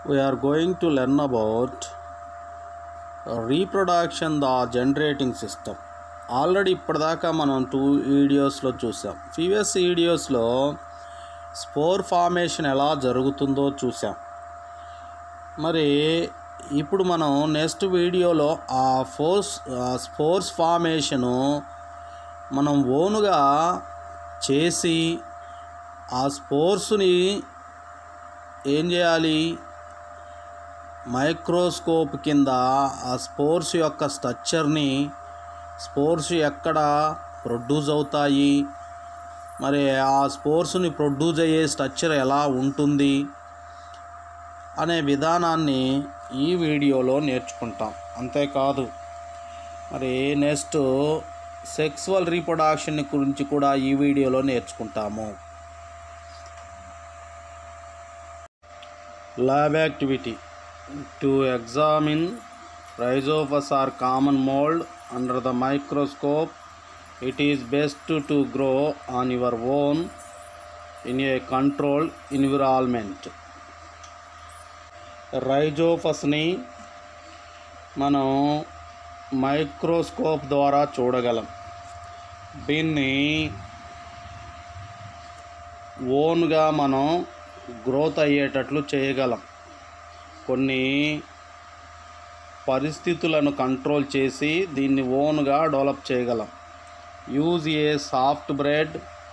we are going to learn about reproduction the generating system already ఇప్పటిదాకా మనం two వీడియోస్లో చూసాం ప్రీవియస్ వీడియోస్లో స్పోర్ ఫార్మేషన్ ఎలా జరుగుతుందో చూసాం మరి ఇప్పుడు మనం నెక్స్ట్ వీడియోలో ఆ ఫోర్స్ స్పోర్స్ ఫార్మేషను మనం ఓనుగా చేసి ఆ స్పోర్స్ని ఏం చేయాలి మైక్రోస్కోప్ కింద ఆ స్పోర్స్ యొక్క స్ట్రక్చర్ని స్పోర్స్ ఎక్కడ ప్రొడ్యూస్ అవుతాయి మరి ఆ స్పోర్స్ని ప్రొడ్యూస్ అయ్యే స్ట్రక్చర్ ఎలా ఉంటుంది అనే విధానాన్ని ఈ వీడియోలో నేర్చుకుంటాం అంతేకాదు మరి నెక్స్ట్ సెక్సువల్ రీప్రొడక్షన్ గురించి కూడా ఈ వీడియోలో నేర్చుకుంటాము lab activity to examine rhizophus are common mold under the microscope it is best to, to grow on your own in a controlled environment రైజోఫస్ని మనం మైక్రోస్కోప్ ద్వారా చూడగలం దీన్ని ఓన్గా మనం గ్రోత్ అయ్యేటట్లు చేయగలం కొన్ని పరిస్థితులను కంట్రోల్ చేసి దీన్ని ఓన్గా డెవలప్ చేయగలం use a soft bread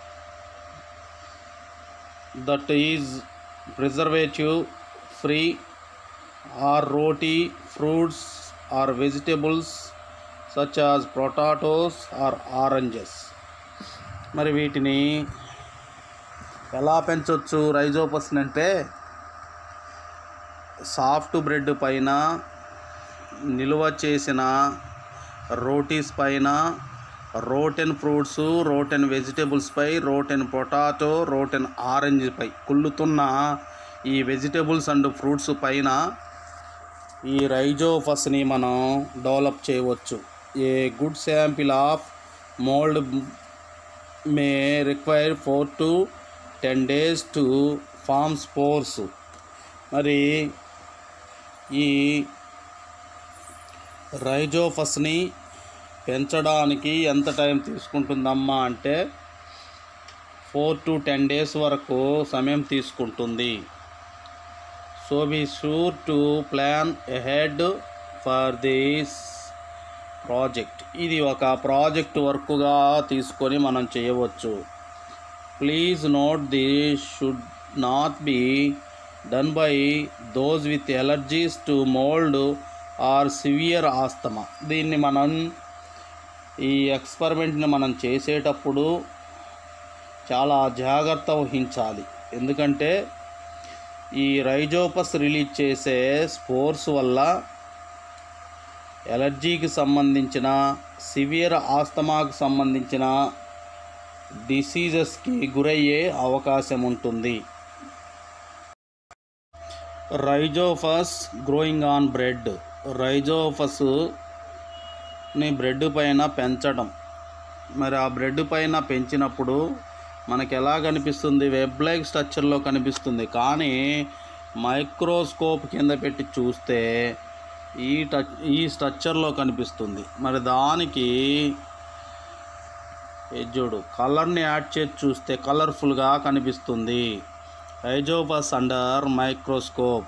that is preservative free or roti fruits or vegetables such as potatoes or oranges మరి వీటిని ఎలా పెంచవచ్చు రైజోపస్ అంటే సాఫ్ట్ బ్రెడ్ పైన నిల్వ చేసిన రోటీస్ పైన రోటెన్ ఫ్రూట్స్ రోటెన్ వెజిటేబుల్స్ పై రోటెన్ పొటాటో రోటెన్ ఆరెంజ్ పై కుళ్ళుతున్న ఈ వెజిటేబుల్స్ అండ్ ఫ్రూట్స్ పైన ఈ రైజోఫస్ని మనం డెవలప్ చేయవచ్చు a good sample of mould may require four to ten days to form spores మరి ఈ రైజోఫస్ని పెంచడానికి ఎంత టైం తీసుకుంటుందమ్మా అంటే ఫోర్ టు టెన్ డేస్ వరకు సమయం తీసుకుంటుంది so be sure to plan ahead for this project ఇది ఒక ప్రాజెక్ట్ వర్క్గా తీసుకొని మనం చేయవచ్చు please note this should not be done by those with allergies to mould or severe asthma దీన్ని మనం ఈ ఎక్స్పెరిమెంట్ని మనం చేసేటప్పుడు చాలా జాగ్రత్త వహించాలి ఎందుకంటే ఈ రైజోపస్ రిలీజ్ చేసే స్పోర్స్ వల్ల ఎలర్జీకి సంబంధించిన సివియర్ ఆస్తమాకు సంబంధించిన డిసీజెస్కి గురయ్యే అవకాశం ఉంటుంది రైజోఫస్ గ్రోయింగ్ ఆన్ బ్రెడ్ రైజోఫస్ని బ్రెడ్ పైన పెంచడం మరి ఆ బ్రెడ్ పైన పెంచినప్పుడు మనకి ఎలా కనిపిస్తుంది వెబ్ లైక్ స్ట్రక్చర్లో కనిపిస్తుంది కానీ మైక్రోస్కోప్ కింద పెట్టి చూస్తే ఈ టచ్ ఈ స్ట్రక్చర్లో కనిపిస్తుంది మరి దానికి చూడు కలర్ని యాడ్ చేసి చూస్తే కలర్ఫుల్గా కనిపిస్తుంది రైజోపస్ అండర్ మైక్రోస్కోప్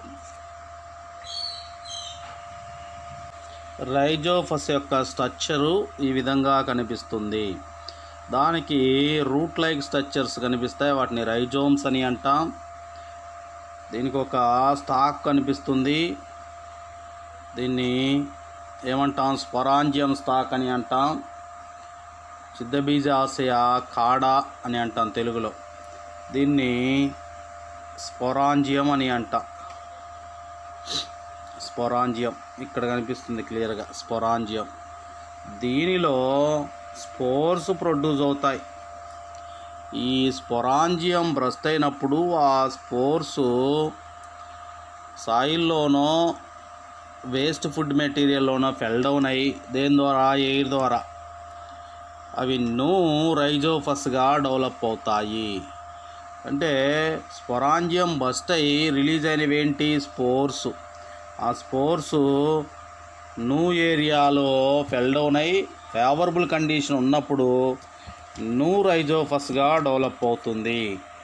రైజోఫస్ యొక్క స్ట్రక్చరు ఈ విధంగా కనిపిస్తుంది దానికి రూట్ లైక్ స్ట్రక్చర్స్ కనిపిస్తాయి వాటిని రైజోమ్స్ అని అంటాం దీనికి ఒక స్టాక్ కనిపిస్తుంది దీన్ని ఏమంటాం స్పరాంజియం స్టాక్ అని అంటాం సిద్ధబీజాశయ కాడ అని అంటాం తెలుగులో దీన్ని స్పొరాంజియం అని అంట స్పొరాంజియం ఇక్కడ కనిపిస్తుంది క్లియర్గా స్పొరాంజియం దీనిలో స్పోర్స్ ప్రొడ్యూస్ అవుతాయి ఈ స్పొరాంజియం బ్రస్ట్ అయినప్పుడు ఆ స్పోర్స్ సాయిల్లోనో వేస్ట్ ఫుడ్ మెటీరియల్లోనో ఫెల్ డౌన్ అయ్యి దేని ద్వారా ఎయిర్ ద్వారా అవి నూ రైజోఫస్గా డెవలప్ అవుతాయి అంటే స్పొరాంజియం బస్ట్ అయ్యి రిలీజ్ అయినవి ఏంటి స్పోర్స్ ఆ స్పోర్స్ న్యూ ఏరియాలో ఫెల్ డౌన్ అయి ఫేవరబుల్ కండిషన్ ఉన్నప్పుడు న్యూ రైజోఫస్గా డెవలప్ అవుతుంది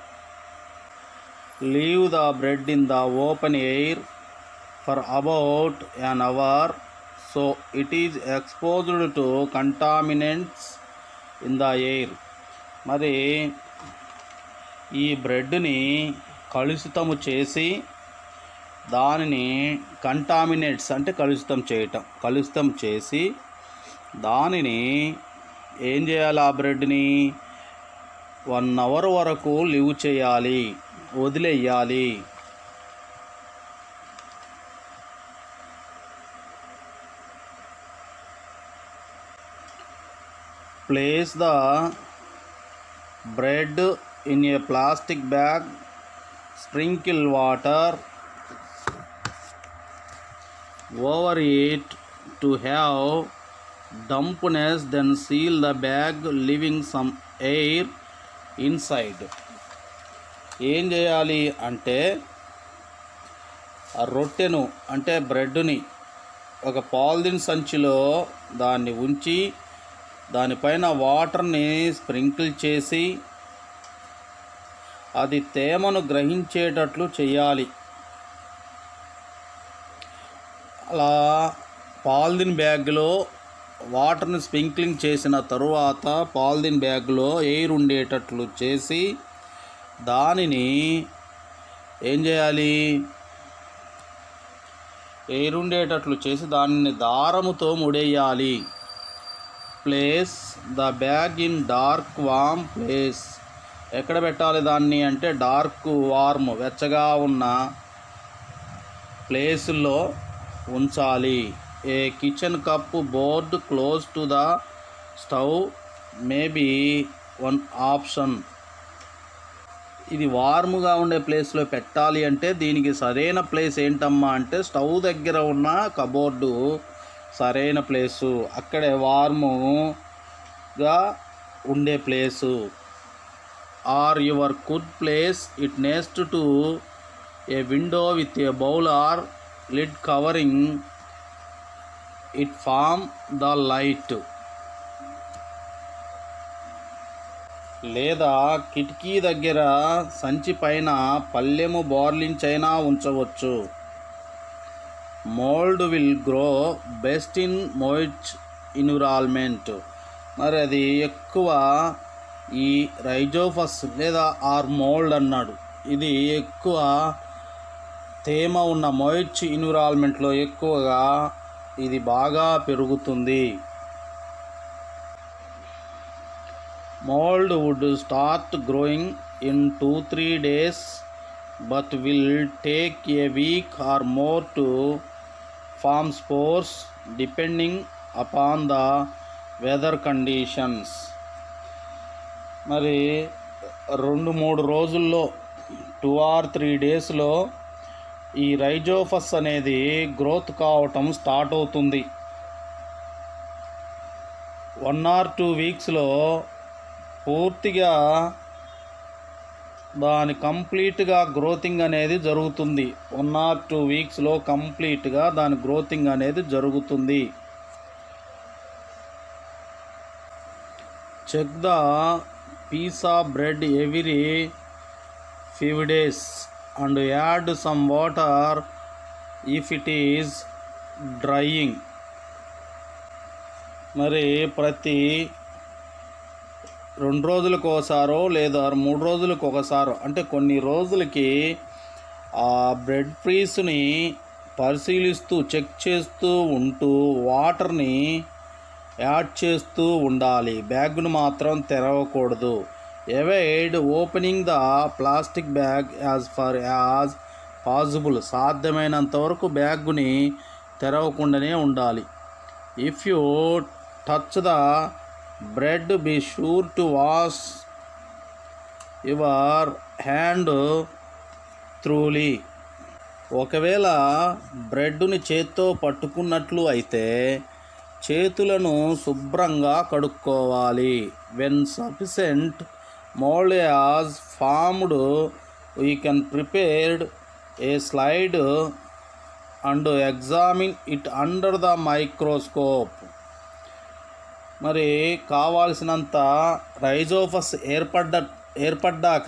leave the bread in the open air for about an hour so it is exposed to contaminants in the air మరి ఈ బ్రెడ్ని కలుషితము చేసి దానిని కంటామినేట్స్ అంటే కలుషితం చేయటం కలుషితం చేసి దానిని ఏం చేయాలి ఆ బ్రెడ్ని వన్ అవర్ వరకు లివ్ చేయాలి వదిలేయాలి place the bread in a plastic bag sprinkle water over it to have dampness then seal the bag leaving some air inside ఏం చేయాలి అంటే ఆ రొట్టెను అంటే బ్రెడ్ని ఒక పాలిథిన్ సంచిలో దాన్ని ఉంచి దానిపైన వాటర్ని స్ప్రింకిల్ చేసి అది తేమను గ్రహించేటట్లు చేయాలి అలా పాలిథిన్ బ్యాగ్లో వాటర్ని స్ప్రింక్లింగ్ చేసిన తరువాత పాలిథిన్ బ్యాగ్లో ఎయిర్ ఉండేటట్లు చేసి దానిని ఏం చేయాలి ఎయిర్ ఉండేటట్లు చేసి దానిని దారముతో ముడేయాలి place the bag in dark warm place ఎక్కడ పెట్టాలి దాన్ని అంటే డార్క్ వార్మ్ వెచ్చగా ఉన్న ప్లేసుల్లో ఉంచాలి a kitchen cupboard close to the stove maybe one option ఇది వార్మ్గా ఉండే ప్లేస్లో పెట్టాలి అంటే దీనికి సరైన ప్లేస్ ఏంటమ్మా అంటే స్టవ్ దగ్గర ఉన్న కబోర్డు సరైన ప్లేసు అక్కడే వార్ముగా ఉండే place or your good place it next to a window with a bowl or lid covering it from the light లేదా కిటికీ దగ్గర సంచి పైన పల్లెము బోర్లించైనా ఉంచవచ్చు mould will grow best in moist environment మరి అది ఎక్కువ ఈ రైజోఫస్ లేదా ఆర్ మోల్డ్ అన్నాడు ఇది ఎక్కువ తేమ ఉన్న మొయిచ్ ఎన్విరాన్మెంట్లో ఎక్కువగా ఇది బాగా పెరుగుతుంది mold would start growing in 2 3 days but will take a week or more to form spores depending upon the weather conditions మరి రెండు మూడు రోజుల్లో టూ ఆర్ త్రీ డేస్లో ఈ రైజోఫస్ అనేది గ్రోత్ కావటం స్టార్ట్ అవుతుంది వన్ ఆర్ టూ వీక్స్లో పూర్తిగా దాని కంప్లీట్గా గ్రోతింగ్ అనేది జరుగుతుంది వన్ ఆర్ టూ వీక్స్లో కంప్లీట్గా దాని గ్రోతింగ్ అనేది జరుగుతుంది check the piece of bread every few days and add some water if it is drying మరి ప్రతి రెండు రోజులకు ఒకసారో లేదా మూడు రోజులకు ఒకసారో అంటే కొన్ని రోజులకి ఆ బ్రెడ్ పీస్ని పరిశీలిస్తూ చెక్ చేస్తూ ఉంటూ వాటర్ని యాడ్ చేస్తూ ఉండాలి బ్యాగ్ను మాత్రం తెరవకూడదు avoid opening the plastic bag as far as possible సాధ్యమైనంత వరకు బ్యాగ్ని తెరవకుండానే ఉండాలి if you touch the bread be sure to wash your hand thoroughly ఒకవేళ బ్రెడ్ని చేత్తో పట్టుకున్నట్లు అయితే చేతులను శుభ్రంగా కడుక్కోవాలి when sufficient mold has formed we can prepared a slide and examine it under the microscope మరి కావాల్సినంత రైజోఫస్ ఏర్పడ్డ ఏర్పడ్డాక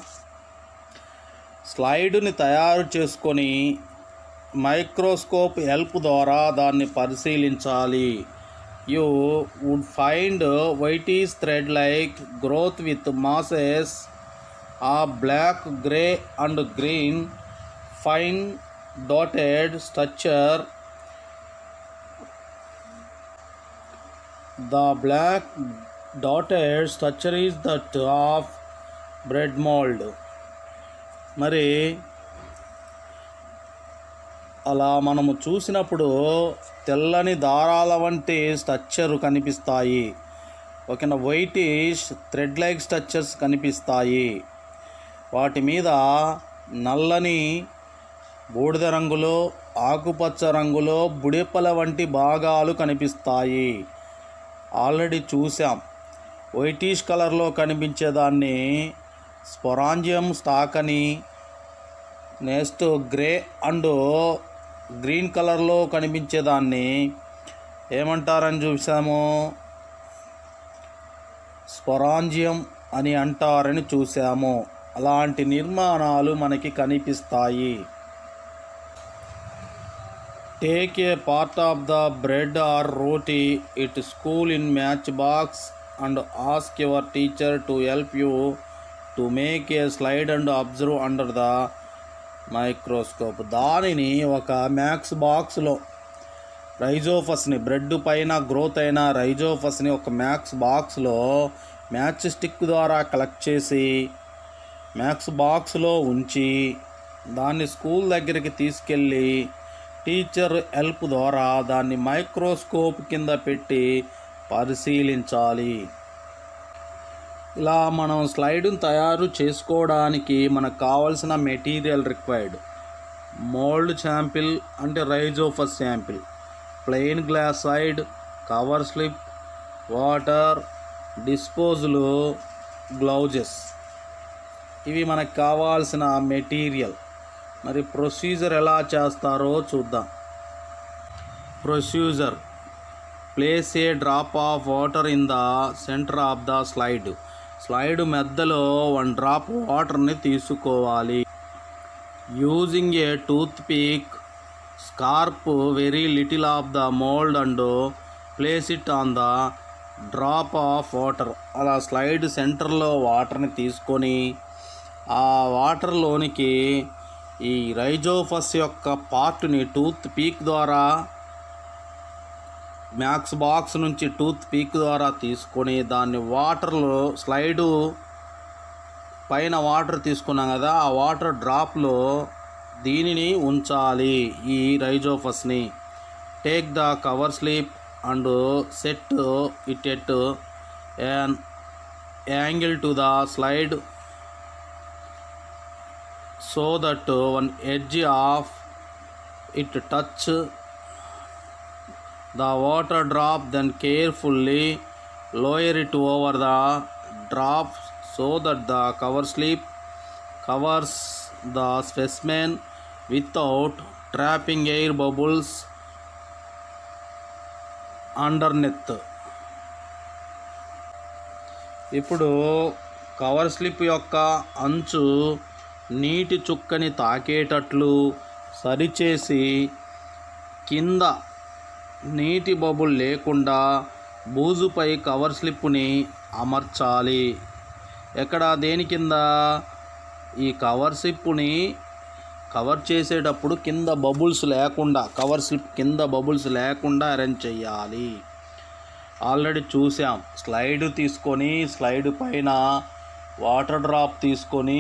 స్లైడుని తయారు చేసుకొని మైక్రోస్కోప్ హెల్ప్ ద్వారా దాన్ని పరిశీలించాలి you would find whitish thread like growth with masses a black grey and green fine dotted structure The black dotted structure is that of bread mold. మరి అలా మనము చూసినప్పుడు తెల్లని దారాల వంటి స్ట్రక్చర్ కనిపిస్తాయి ఒక వైటిష్ థ్రెడ్ లైక్ స్ట్రక్చర్స్ కనిపిస్తాయి వాటి మీద నల్లని బూడిద రంగులో ఆకుపచ్చ రంగులో బుడిపల వంటి భాగాలు కనిపిస్తాయి ఆల్రెడీ చూసాం వైటిష్ కలర్లో కనిపించేదాన్ని స్పొరాంజియం స్టాక్ అని నెక్స్ట్ గ్రే అండ్ గ్రీన్ కలర్లో కనిపించేదాన్ని ఏమంటారని చూసాము స్పొరాంజియం అని అంటారని చూసాము అలాంటి నిర్మాణాలు మనకి కనిపిస్తాయి Take a part of the bread or roti at school in matchbox and ask your teacher to help you to make a slide and observe under the microscope దానిని ఒక మ్యాక్స్ బాక్స్లో రైజోఫస్ని బ్రెడ్ పైన గ్రోత్ అయిన రైజోఫస్ని ఒక match బాక్స్లో matchstick ద్వారా కలెక్ట్ చేసి మ్యాక్స్ బాక్స్లో ఉంచి దాన్ని స్కూల్ దగ్గరికి తీసుకెళ్ళి టీచర్ హెల్ప్ ద్వారా దాన్ని మైక్రోస్కోప్ కింద పెట్టి పరిశీలించాలి ఇలా మనం స్లైడ్ను తయారు చేసుకోవడానికి మనకు కావాల్సిన మెటీరియల్ రిక్వైర్డ్ మోల్డ్ శాంపిల్ అంటే rhizopus sample plain glass slide cover slip water disposals gloves ఇవి మనకు కావాల్సిన మెటీరియల్ మరి ప్రొసీజర్ ఎలా చేస్తారో చూద్దాం procedure place a drop of water in the centre of the slide slide మధ్యలో వన్ డ్రాప్ వాటర్ని తీసుకోవాలి using a toothpick scrape very little of the mould and place it on the drop of water అలా slide సెంటర్లో వాటర్ని తీసుకొని ఆ వాటర్లోనికి ఈ rhizopus యొక్క పార్ట్ని టూత్ పీక్ ద్వారా మ్యాక్స్ బాక్స్ నుంచి టూత్ పీక్ ద్వారా తీసుకొని దాన్ని వాటర్లో స్లైడు పైన వాటర్ తీసుకున్నాం కదా ఆ వాటర్ డ్రాప్లో దీనిని ఉంచాలి ఈ రైజోఫస్ని take the cover slip and set it at an angle to the slide so that uh, one edge of it touch the water drop then carefully lower it over the drop so that the cover slip covers the specimen without trapping air bubbles underneath ఇప్పుడు cover slip యొక్క అంచు నీటి చుక్కని తాకేటట్లు సరిచేసి కింద నీటి bubble లేకుండా బూజుపై cover స్లిప్ని అమర్చాలి ఎక్కడ దేని కింద ఈ కవర్ స్లిప్ని కవర్ చేసేటప్పుడు కింద బబుల్స్ లేకుండా కవర్ స్లిప్ కింద బబుల్స్ లేకుండా అరేంజ్ చేయాలి ఆల్రెడీ చూసాం స్లైడ్ తీసుకొని స్లైడ్ పైన వాటర్ డ్రాప్ తీసుకొని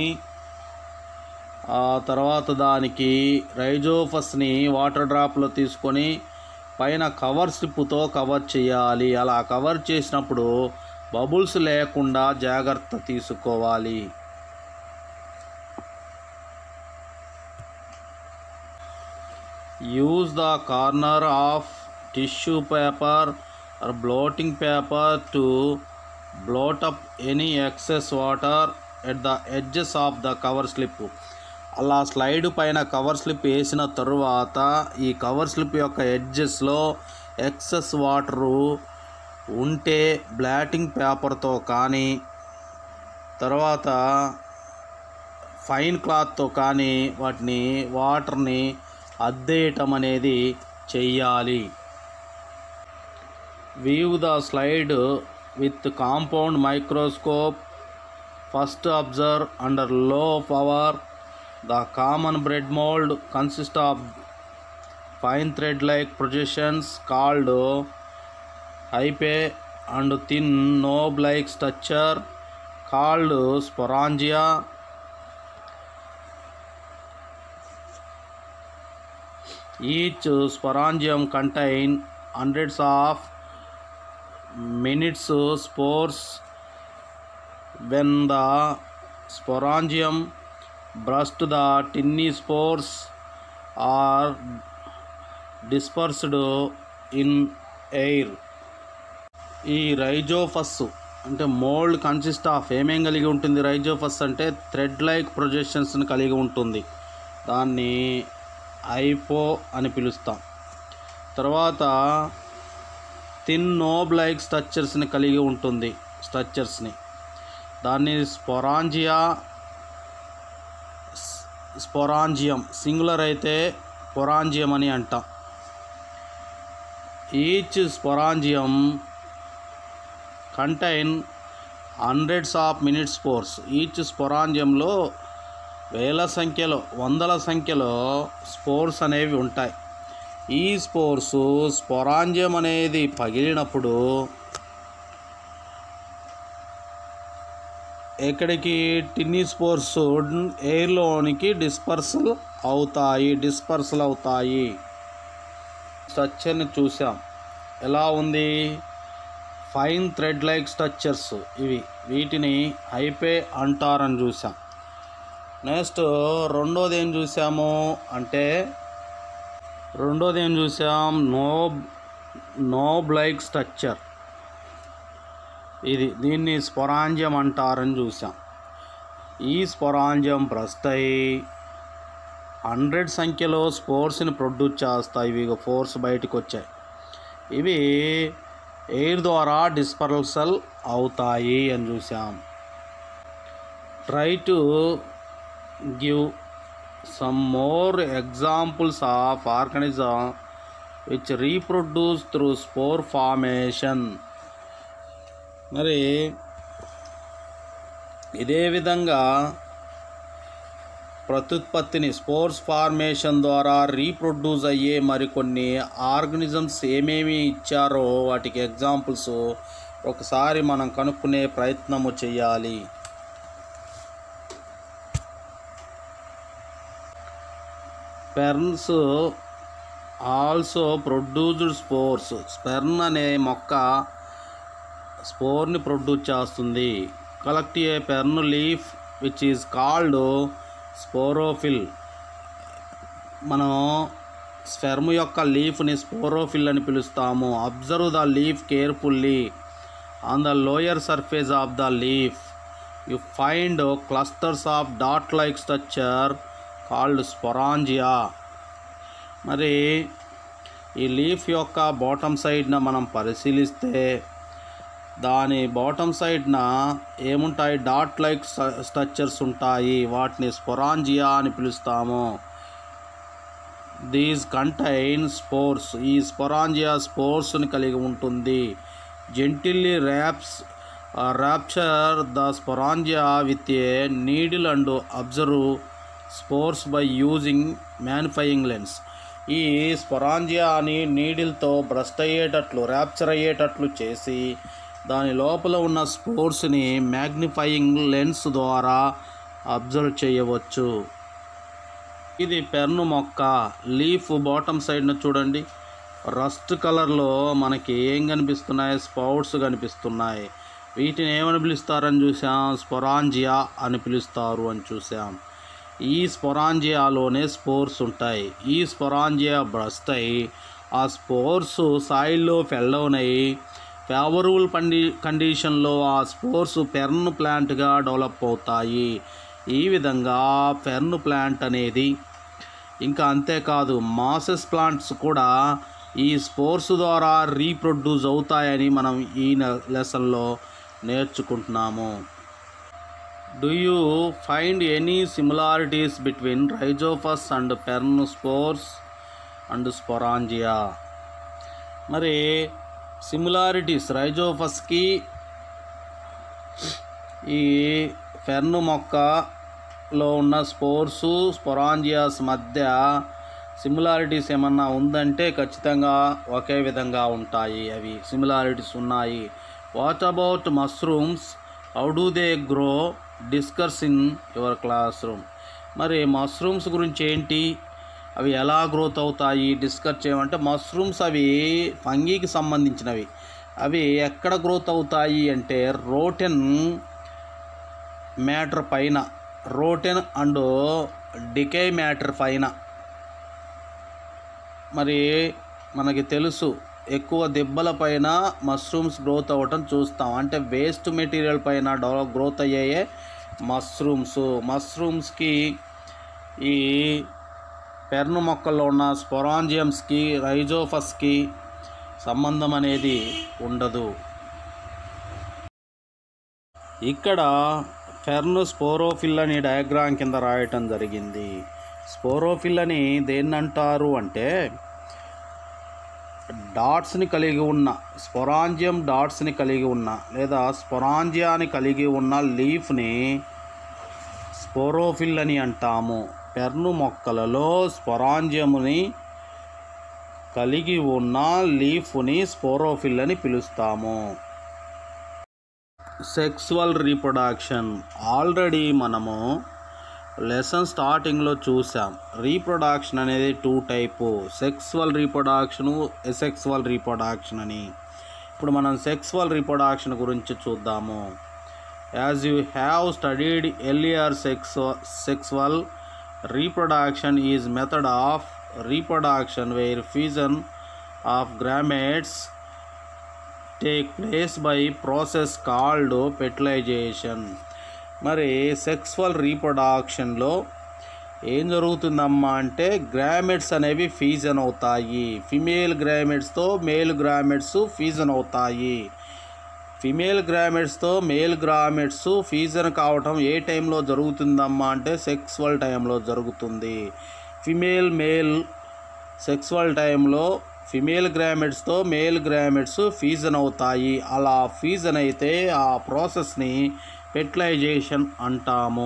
ఆ తర్వాత దానికి రైజోఫస్ని వాటర్ డ్రాప్లో తీసుకొని పైన కవర్ స్లిప్తో కవర్ చేయాలి అలా కవర్ చేసినప్పుడు బబుల్స్ లేకుండా జాగ్రత్త తీసుకోవాలి use the corner of tissue paper or blotting paper to blot up any excess water at the edges of the cover slip అలా స్లైడ్ పైన కవర్ స్లిప్ వేసిన తరువాత ఈ కవర్ స్లిప్ యొక్క ఎడ్జెస్లో ఎక్సెస్ వాటరు ఉంటే బ్లాటింగ్ పేపర్తో కానీ తర్వాత ఫైన్ క్లాత్తో కానీ వాటిని వాటర్ని అద్దేయటం అనేది చెయ్యాలి view the slide with compound microscope first observe under low power the common bread mould consist of fine thread like projections called hyphae and thin knob like structure called sporangia each sporangium contain hundreds of minutes spores when the sporangium burst the tiny spores are dispersed in air ఈ rhizopus అంటే mould consist of ఏమేం కలిగి ఉంటుంది Rhizopus అంటే thread like ప్రొజెక్షన్స్ని కలిగి ఉంటుంది దాన్ని ఐపో అని పిలుస్తాం తర్వాత థిన్ నోబ్ లైక్ స్ట్రక్చర్స్ని కలిగి ఉంటుంది స్ట్రక్చర్స్ని దాన్ని స్పొరాంజియా స్పొరాంజియం సింగులర్ అయితే పొరాంజియం అని అంటాం each sporangium contain hundreds of minute spores each స్పొరాంజియంలో వేల సంఖ్యలో వందల సంఖ్యలో స్పోర్స్ అనేవి ఉంటాయి ఈ స్పోర్స్ స్పొరాంజియం అనేది పగిలినప్పుడు ఎక్కడికి టిన్నీ స్పోర్స్ ఎయిర్లోనికి డిస్పర్సల్ అవుతాయి డిస్పర్సల్ అవుతాయి స్ట్రక్చర్ని చూసాం ఎలా ఉంది ఫైన్ థ్రెడ్ లైక్ స్ట్రక్చర్స్ ఇవి వీటిని హైపే అంటారని చూసాం నెక్స్ట్ రెండోది ఏం చూసాము అంటే రెండోది ఏం చూసాం నోబ్ నోబ్ లైక్ స్ట్రక్చర్ ఇది దీన్ని స్పొరాంజియం అంటారని చూసాం ఈ స్పొరాంజియం బ్రస్ట్ అయి హండ్రెడ్ సంఖ్యలో స్పోర్ట్స్ని ప్రొడ్యూస్ చేస్తాయి ఇవి ఫోర్స్ బయటకు వచ్చాయి ఇవి ఎయిర్ ద్వారా డిస్పర్సల్ అవుతాయి అని చూసాం try to give some more examples of organism which reproduce through spore formation మరి ఇదే విధంగా ప్రత్యుత్పత్తిని స్పోర్స్ ఫార్మేషన్ ద్వారా రీప్రొడ్యూస్ అయ్యే మరికొన్ని ఆర్గనిజమ్స్ ఏమేమి ఇచ్చారో వాటికి ఎగ్జాంపుల్స్ ఒకసారి మనం కనుక్కునే ప్రయత్నము చేయాలి ferns also produced spores fern అనే మొక్క స్పోర్ని ప్రొడ్యూస్ చేస్తుంది collect a fern leaf which is called sporophyll మనం స్పెర్మ్ యొక్క లీఫ్ని స్పోరోఫిల్ అని పిలుస్తాము observe the leaf carefully on the lower surface of the leaf you find clusters of dot like structure called sporangia మరి ఈ leaf యొక్క bottom సైడ్న మనం పరిశీలిస్తే దాని బాటమ్ సైడ్న ఏముంటాయి డాట్ లైక్ స్ట్రక్చర్స్ ఉంటాయి వాటిని స్పొరాంజియా అని పిలుస్తాము దీస్ కంటైన్ స్పోర్స్ ఈ స్పొరాంజియా స్పోర్స్ని కలిగి ఉంటుంది gently raps rupture the sporangia with a needle and observe spores by using magnifying lens ఈ స్పొరాంజియాని నీడిల్తో బ్రస్ట్ అయ్యేటట్లు ర్యాప్చర్ అయ్యేటట్లు చేసి దాని లోపల ఉన్న స్పోర్స్ని మ్యాగ్నిఫైయింగ్ లెన్స్ ద్వారా అబ్జర్వ్ చేయవచ్చు ఇది పెర్ను మొక్క లీఫ్ బాటమ్ సైడ్న చూడండి రస్ట్ కలర్లో మనకి ఏం కనిపిస్తున్నాయి స్పౌట్స్ కనిపిస్తున్నాయి వీటిని ఏమని పిలుస్తారని చూసాం స్పొరాంజియా అని పిలుస్తారు అని చూసాం ఈ స్పొరాంజియాలోనే స్పోర్స్ ఉంటాయి ఈ స్పొరాంజియా బ్రస్ట్ అయి ఆ స్పోర్స్ సాయిల్లో ఫెల్ డౌన్ అయ్యి ఫేవరబుల్ పండి కండిషన్లో ఆ స్పోర్స్ పెర్న్ ప్లాంట్గా డెవలప్ అవుతాయి ఈ విధంగా పెర్న్ ప్లాంట్ అనేది ఇంకా అంతేకాదు మాసెస్ ప్లాంట్స్ కూడా ఈ స్పోర్స్ ద్వారా రీప్రొడ్యూస్ అవుతాయని మనం ఈ లెసన్లో నేర్చుకుంటున్నాము do you find any similarities between rhizopus and fern spores and sporangia మరి సిమిలారిటీస్ రైజోఫస్కి ఈ ఫెర్న్ మొక్కలో ఉన్న స్పోర్సు స్పొరాంజియాస్ మధ్య సిమిలారిటీస్ ఏమన్నా ఉందంటే ఖచ్చితంగా ఒకే విధంగా ఉంటాయి అవి సిమిలారిటీస్ ఉన్నాయి what about mushrooms how do they grow discuss in your classroom మరి మష్రూమ్స్ గురించి ఏంటి అవి ఎలా గ్రోత్ అవుతాయి డిస్కస్ చేయమంటే మష్రూమ్స్ అవి ఫంగీకి సంబంధించినవి అవి ఎక్కడ గ్రోత్ అవుతాయి అంటే రోటెన్ మ్యాటర్ పైన రోటెన్ అండ్ డికే మ్యాటర్ పైన మరి మనకి తెలుసు ఎక్కువ దెబ్బల పైన మష్రూమ్స్ గ్రోత్ అవ్వటం చూస్తాం అంటే వేస్ట్ మెటీరియల్ పైన డెవలప్ గ్రోత్ అయ్యాయే మష్రూమ్స్ మష్రూమ్స్కి ఈ పెర్ను మొక్కల్లో ఉన్న స్పొరాంజియమ్స్కి రైజోఫస్కి సంబంధం అనేది ఉండదు ఇక్కడ ఫెర్న్ స్పోరోఫిల్ అని డయాగ్రామ్ కింద రాయటం జరిగింది స్పోరోఫిల్ అని దేన్ని అంటారు అంటే డాట్స్ని కలిగి ఉన్న స్పొరాంజియం డాట్స్ని కలిగి ఉన్న లేదా స్పొరాంజియాని కలిగి ఉన్న లీఫ్ని స్పోరోఫిల్ అని అంటాము పెర్ను మొక్కలలో స్పొరాంజియముని కలిగి ఉన్న లీఫ్ని స్పోరోఫిల్ అని పిలుస్తాము సెక్సువల్ రీప్రొడక్షన్ ఆల్రెడీ మనము లెసన్ స్టార్టింగ్లో చూసాం రీప్రొడక్షన్ అనేది two type sexual reproduction asexual reproduction అని ఇప్పుడు మనం సెక్సువల్ రీప్రొడక్షన్ గురించి చూద్దాము as you have studied earlier sex sexual reproduction is method of reproduction where fusion of gametes take place by process called fertilization మరి sexual రీప్రొడక్షన్లో ఏం జరుగుతుందమ్మా అంటే గ్రామెట్స్ అనేవి ఫీజన్ అవుతాయి ఫిమేల్ గ్రామెట్స్తో మేల్ గ్రామెట్స్ ఫీజన్ అవుతాయి ఫిమేల్ గ్రామెట్స్తో మేల్ గ్రామెట్స్ ఫీజన్ కావటం ఏ టైంలో జరుగుతుందమ్మా అంటే సెక్స్వల్ టైంలో జరుగుతుంది ఫిమేల్ మేల్ సెక్స్వల్ టైంలో ఫిమేల్ గ్రామెట్స్తో మేల్ గ్రామెట్స్ ఫీజన్ అవుతాయి అలా ఫీజన్ అయితే ఆ ప్రాసెస్ని ఫెర్టిలైజేషన్ అంటాము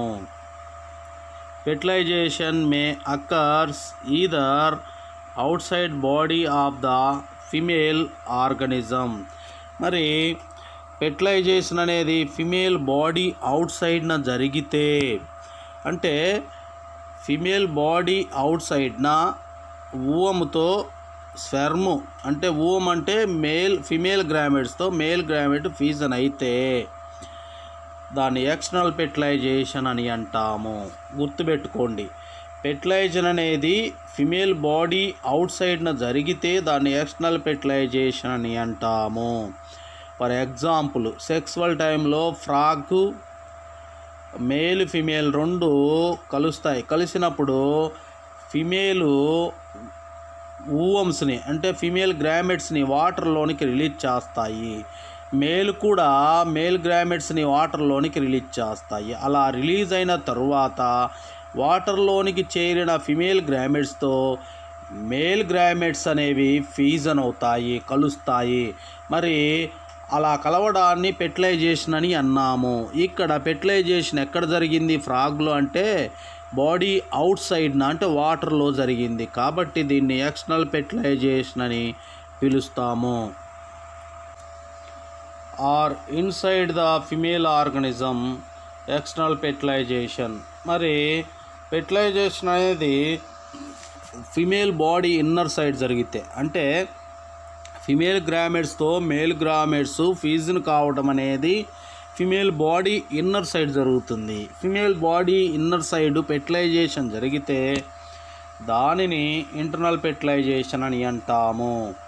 fertilization may occurs either outside body of the female organism మరి ఫెర్టిలైజేషన్ అనేది ఫిమేల్ బాడీ అవుట్ సైడ్న జరిగితే అంటే ఫిమేల్ బాడీ అవుట్ సైడ్న ఊవముతో స్వర్ము అంటే ఊవం అంటే మేల్ ఫిమేల్ గ్రామెట్స్తో మేల్ గ్రామెట్ ఫీజన్ అయితే దాన్ని ఎక్స్టర్నల్ ఫెర్టిలైజేషన్ అని అంటాము గుర్తుపెట్టుకోండి ఫెర్టిలైజేషన్ అనేది ఫిమేల్ బాడీ అవుట్ సైడ్న జరిగితే దాన్ని ఎక్స్టర్నల్ ఫెర్టిలైజేషన్ అని అంటాము ఫర్ ఎగ్జాంపుల్ సెక్సువల్ టైంలో ఫ్రాక్ మేల్ ఫిమేల్ రెండు కలుస్తాయి కలిసినప్పుడు ఫిమేలు ఊవమ్స్ని అంటే ఫిమేల్ గ్రామెట్స్ని వాటర్లోనికి రిలీజ్ చేస్తాయి మేల్ కూడా మేల్ గ్రామెట్స్ని వాటర్లోనికి రిలీజ్ చేస్తాయి అలా రిలీజ్ అయిన తరువాత వాటర్లోనికి చేరిన ఫిమేల్ గ్రామెట్స్తో మేల్ గ్రామెట్స్ అనేవి ఫీజన్ అవుతాయి కలుస్తాయి మరి అలా కలవడాన్ని ఫెర్టిలైజేషన్ అని అన్నాము ఇక్కడ ఫెర్టిలైజేషన్ ఎక్కడ జరిగింది ఫ్రాగ్లో అంటే బాడీ అవుట్ సైడ్న అంటే వాటర్లో జరిగింది కాబట్టి దీన్ని ఎక్స్టర్నల్ ఫెర్టిలైజేషన్ అని పిలుస్తాము are inside the female organism external fertilization మరి ఫెర్టిలైజేషన్ అనేది ఫిమేల్ బాడీ ఇన్నర్ సైడ్ జరిగితే అంటే ఫిమేల్ గ్రామెట్స్తో మేల్ గ్రామెట్స్ ఫీజన్ కావడం అనేది ఫిమేల్ బాడీ ఇన్నర్ సైడ్ జరుగుతుంది female body inner side fertilization జరిగితే దానిని ఇంటర్నల్ ఫెర్టిలైజేషన్ అని అంటాము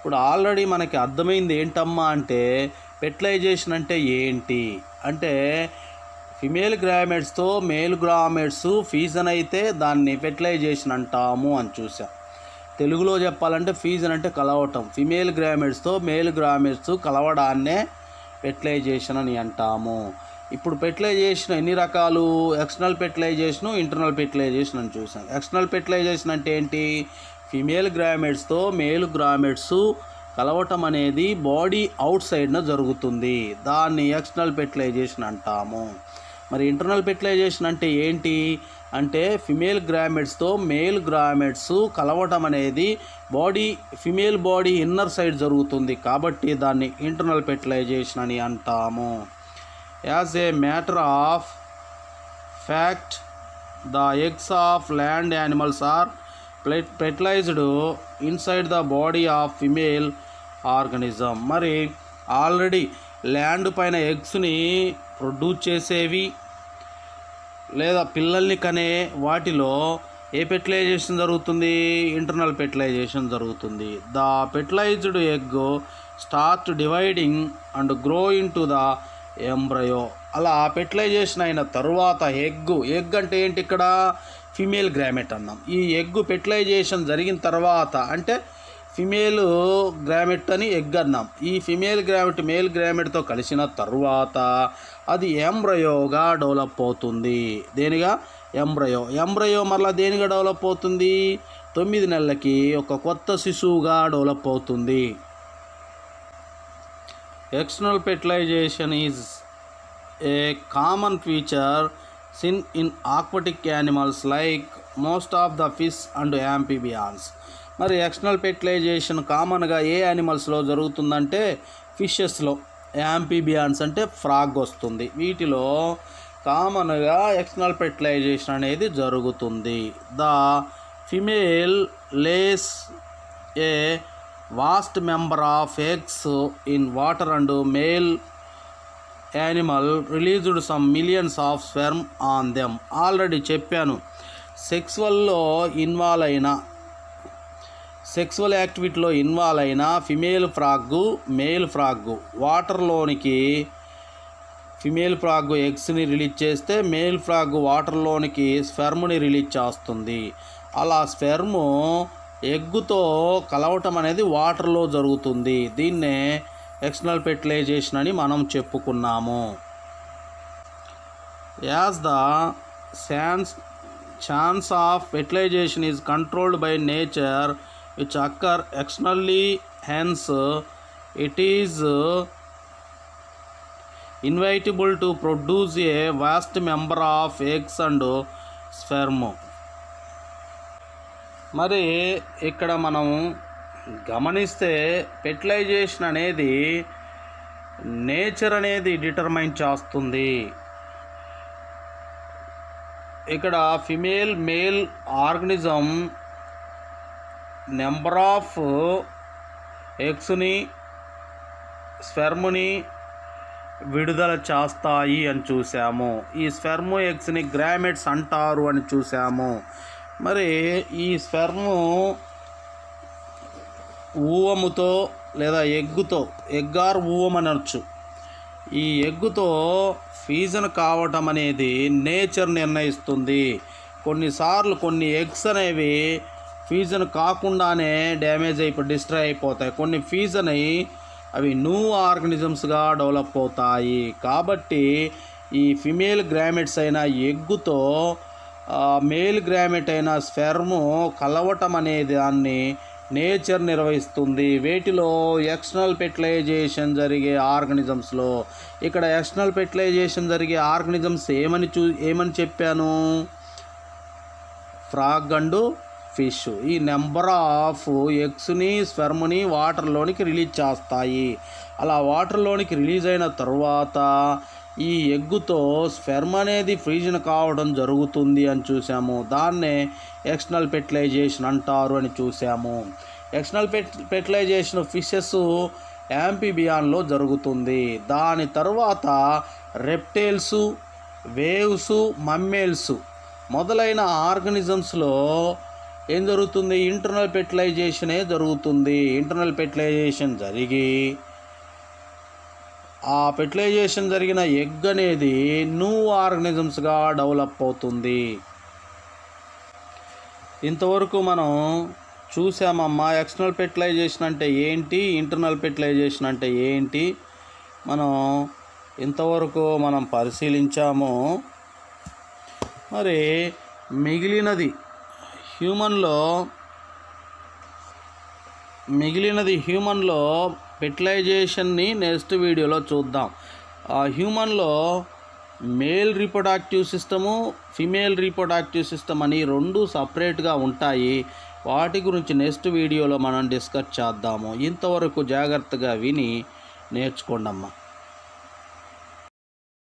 ఇప్పుడు ఆల్రెడీ మనకి అర్థమైంది ఏంటమ్మా అంటే ఫెర్టిలైజేషన్ అంటే ఏంటి అంటే ఫిమేల్ గ్రామెట్స్తో మేల్ గ్రామెట్స్ ఫీజన్ అయితే దాన్ని ఫెర్టిలైజేషన్ అంటాము అని చూసాం తెలుగులో చెప్పాలంటే ఫీజన్ అంటే కలవటం ఫిమేల్ గ్రామెట్స్తో మేల్ గ్రామెట్స్ కలవడాన్నే ఫెర్టిలైజేషన్ అని అంటాము ఇప్పుడు ఫెర్టిలైజేషన్ ఎన్ని రకాలు ఎక్స్టర్నల్ ఫెర్టిలైజేషన్ ఇంటర్నల్ ఫెర్టిలైజేషన్ అని చూసాం ఎక్స్టర్నల్ ఫెర్టిలైజేషన్ అంటే ఏంటి ఫిమేల్ గ్రామెట్స్తో మేల్ గ్రామెట్స్ కలవటం అనేది బాడీ అవుట్ సైడ్న జరుగుతుంది దాన్ని ఎక్స్టర్నల్ ఫెర్టిలైజేషన్ అంటాము మరి ఇంటర్నల్ ఫెర్టిలైజేషన్ అంటే ఏంటి అంటే ఫిమేల్ గ్రామెట్స్తో మేల్ గ్రామెట్స్ కలవటం అనేది body female body inner side జరుగుతుంది కాబట్టి దాన్ని ఇంటర్నల్ ఫెర్టిలైజేషన్ అని అంటాము as a matter of fact the eggs of land animals are fertilized inside the body of female organism మరి ఆల్రెడీ ల్యాండ్ పైన ఎగ్స్ని ప్రొడ్యూస్ చేసేవి లేదా పిల్లల్ని కనే వాటిలో ఏ ఫెర్టిలైజేషన్ జరుగుతుంది ఇంటర్నల్ ఫెర్టిలైజేషన్ జరుగుతుంది the fertilized egg start dividing and grow into the embryo అలా ఫెర్టిలైజేషన్ అయిన తరువాత ఎగ్ ఎగ్ అంటే ఏంటి ఇక్కడ ఫిమేల్ గ్రామెట్ అన్నాం ఈ ఎగ్ ఫెర్టిలైజేషన్ జరిగిన తర్వాత అంటే ఫిమేల్ గ్రామెట్ అని ఎగ్ అన్నాం ఈ ఫిమేల్ గ్రామెట్ మేల్ గ్రామెట్తో కలిసిన తరువాత అది ఎంబ్రయోగా డెవలప్ అవుతుంది దేనిగా ఎంబ్రయో ఎంబ్రయో మరలా దేనిగా డెవలప్ అవుతుంది తొమ్మిది నెలలకి ఒక కొత్త శిశువుగా డెవలప్ అవుతుంది external fertilization is a common feature seen in aquatic animals like most of the fish and amphibians మరి ఎక్స్టర్నల్ ఫెర్టిలైజేషన్ కామన్గా ఏ యానిమల్స్లో జరుగుతుందంటే ఫిషెస్లో యాంపిబియాన్స్ అంటే ఫ్రాగ్ వస్తుంది వీటిలో కామన్గా ఎక్స్టర్నల్ ఫెర్టిలైజేషన్ అనేది జరుగుతుంది the female lays a vast member of eggs in water and male animal released some millions of sperm on them already చెప్పాను సెక్సువల్లో ఇన్వాల్వ్ అయిన సెక్సువల్ యాక్టివిటీలో ఇన్వాల్వ్ అయిన ఫిమేల్ ఫ్రాగ్ మేల్ ఫ్రాగ్ వాటర్లోనికి ఫిమేల్ ఫ్రాగ్ ఎగ్స్ని release చేస్తే male frog వాటర్లోనికి స్పెర్మ్ని రిలీజ్ చేస్తుంది అలా స్పెర్మ్ ఎగ్గుతో కలవటం అనేది వాటర్లో జరుగుతుంది దీన్నే ఎక్స్టర్నల్ ఫెర్టిలైజేషన్ అని మనం చెప్పుకున్నాము as the chance chance of fertilization is controlled by nature which occur externally hence it is inevitable to produce a vast member of eggs and sperm మరి ఇక్కడ మనం గమనిస్తే ఫెర్టిలైజేషన్ అనేది నేచర్ అనేది డిటర్మైన్ చేస్తుంది ఇక్కడ female male organism number of ఎగ్స్ని స్పెర్మ్ని విడుదల చేస్తాయి అని చూసాము ఈ స్పెర్మ్ ఎగ్స్ని గ్రామెట్స్ అంటారు అని చూసాము మరి ఈ స్పెర్ము ఊవముతో లేదా ఎగ్గుతో ఎగ్గార్ ఊవం అనొచ్చు ఈ ఎగ్గుతో ఫీజన్ కావటం అనేది నేచర్ నిర్ణయిస్తుంది కొన్నిసార్లు కొన్ని ఎగ్స్ అనేవి ఫీజన్ కాకుండానే డ్యామేజ్ అయిపో డిస్ట్రాయ్ అయిపోతాయి కొన్ని ఫీజన్ అయి అవి న్యూ ఆర్గనిజమ్స్గా డెవలప్ అవుతాయి కాబట్టి ఈ ఫిమేల్ గ్రామెట్స్ అయిన ఎగ్గుతో మేల్ గ్రామెట్ అయిన స్పెర్ము కలవటం అనే దాన్ని నేచర్ నిర్వహిస్తుంది వేటిలో ఎక్స్టర్నల్ ఫెర్టిలైజేషన్ జరిగే ఆర్గనిజమ్స్లో ఇక్కడ ఎక్స్టర్నల్ ఫెర్టిలైజేషన్ జరిగే ఆర్గనిజమ్స్ ఏమని చూ ఏమని చెప్పాను ఫ్రాగ్ అండ్ ఫిష్ ఈ నెంబర్ ఆఫ్ ఎగ్స్ని స్పెర్మ్ని వాటర్లోనికి రిలీజ్ చేస్తాయి అలా వాటర్లోనికి రిలీజ్ అయిన తర్వాత ఈ ఎగ్గుతో స్పెర్మ్ అనేది ఫ్రీజన్ కావడం జరుగుతుంది అని చూసాము దాన్నే ఎక్స్టర్నల్ ఫెర్టిలైజేషన్ అంటారు అని చూసాము ఎక్స్టర్నల్ ఫెర్టి ఫెర్టిలైజేషన్ ఫిషెస్ యాంపిబియాన్లో జరుగుతుంది దాని తర్వాత రెప్టైల్స్ వేవ్స్ మమ్మేల్స్ మొదలైన ఆర్గనిజమ్స్లో ఏం జరుగుతుంది ఇంటర్నల్ ఫెర్టిలైజేషనే జరుగుతుంది ఇంటర్నల్ ఫెర్టిలైజేషన్ జరిగి ఆ ఫెర్టిలైజేషన్ జరిగిన ఎగ్ అనేది న్యూ ఆర్గనిజమ్స్గా డెవలప్ అవుతుంది ఇంతవరకు మనం చూసామమ్మా ఎక్స్టర్నల్ ఫెర్టిలైజేషన్ అంటే ఏంటి ఇంటర్నల్ ఫెర్టిలైజేషన్ అంటే ఏంటి మనం ఇంతవరకు మనం పరిశీలించాము మరి మిగిలినది హ్యూమన్లో మిగిలినది హ్యూమన్లో ఫెర్టిలైజేషన్ని నెక్స్ట్ వీడియోలో చూద్దాం ఆ హ్యూమన్లో male reproductive system female reproductive system అని రెండు సపరేట్గా ఉంటాయి వాటి గురించి నెక్స్ట్ వీడియోలో మనం డిస్కస్ చేద్దాము ఇంతవరకు జాగ్రత్తగా విని నేర్చుకోండి అమ్మా